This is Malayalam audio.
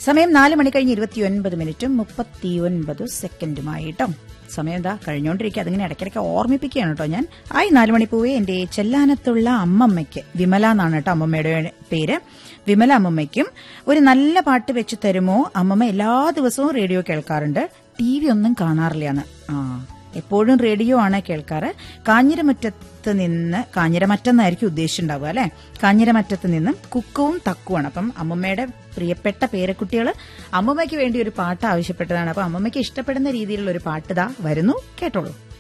സമയം നാല് മണി കഴിഞ്ഞ് ഇരുപത്തിയൊൻപത് മിനിറ്റും മുപ്പത്തിയൊൻപത് സെക്കൻഡുമായിട്ടോ സമയം എന്താ കഴിഞ്ഞുകൊണ്ടിരിക്കുക അതിങ്ങനെ ഇടയ്ക്കിടയ്ക്ക് ഓർമ്മിപ്പിക്കുകയാണ് കേട്ടോ ഞാൻ ആയി നാല് മണിപ്പൂവേ എന്റെ ചെല്ലാനത്തുള്ള അമ്മമ്മയ്ക്ക് വിമല എന്നാണ് കേട്ടോ അമ്മമ്മയുടെ പേര് വിമല അമ്മമ്മയ്ക്കും ഒരു നല്ല പാട്ട് വെച്ച് തരുമോ അമ്മമ്മ എല്ലാ ദിവസവും റേഡിയോ കേൾക്കാറുണ്ട് ടി വി ഒന്നും കാണാറില്ലാന്ന് ആ എപ്പോഴും റേഡിയോ ആണ് കേൾക്കാറ് കാഞ്ഞിരമറ്റത്ത് നിന്ന് കാഞ്ഞിരമറ്റെന്നായിരിക്കും ഉദ്ദേശിച്ചിട്ടുണ്ടാവുക അല്ലെ കാഞ്ഞിരമറ്റത്ത് നിന്നും കുക്കുവും തക്കുവാണ് അപ്പം അമ്മമ്മയുടെ പ്രിയപ്പെട്ട പേരക്കുട്ടികൾ അമ്മമ്മയ്ക്ക് വേണ്ടി ഒരു പാട്ട് ആവശ്യപ്പെട്ടതാണ് അപ്പൊ അമ്മമ്മയ്ക്ക് ഇഷ്ടപ്പെടുന്ന രീതിയിലുള്ള ഒരു പാട്ട് ഇതാ വരുന്നു കേട്ടോളൂ